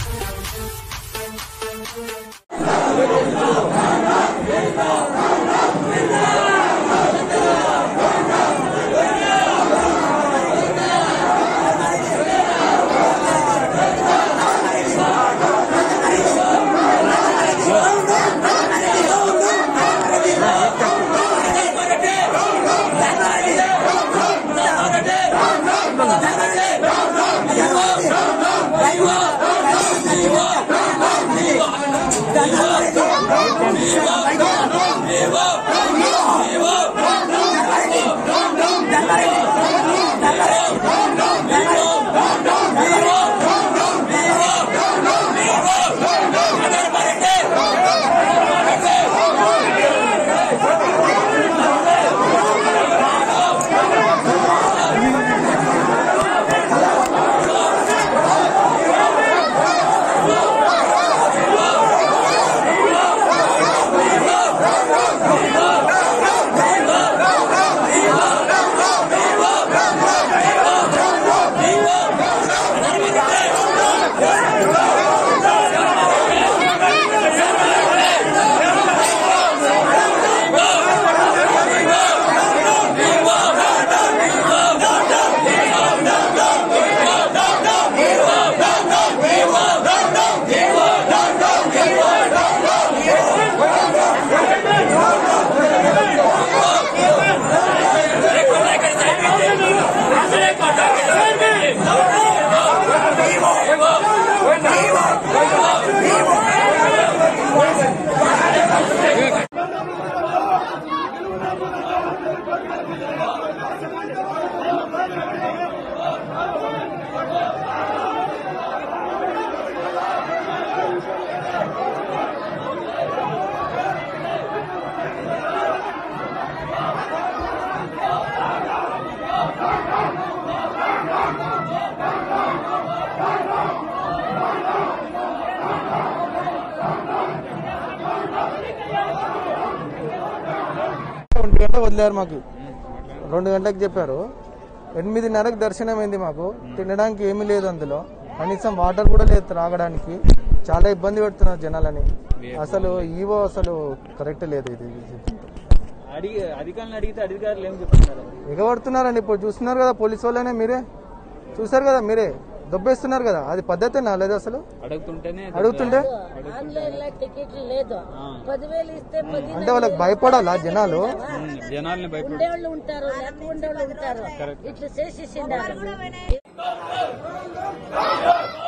ఒంటి గంట వదిలేరు మాకు రెండు గంటలకు చెప్పారు ఎనిమిదిన్నరకు దర్శనం అయింది మాకు తినడానికి ఏమీ లేదు అందులో కనీసం వాటర్ కూడా లేదు త్రాగడానికి చాలా ఇబ్బంది పెడుతున్నారు జనాలని అసలు ఈవో అసలు కరెక్ట్ లేదు ఇది అడిగి అధికారులను అడిగితే అధికారులు ఏం చెప్తున్నారు ఎగబడుతున్నారండి ఇప్పుడు చూస్తున్నారు కదా పోలీసు వాళ్ళనే మీరే చూసారు కదా మీరే దొబ్బేస్తున్నారు కదా అది పద్ధతేనా లేదు అసలు అడుగుతుంటేనే అడుగుతుంటే ఆన్లైన్ లో టికెట్లు లేదు పదివేలు ఇస్తే పది అంటే వాళ్ళకి భయపడాలా జనాలు ఉమ్, జనాల్ని భయపడి ఉండేవాళ్ళు ఉంటారు లేకుండా ఉండేవాళ్ళు ఉంటారు ఇట్లా చేసేసిండారు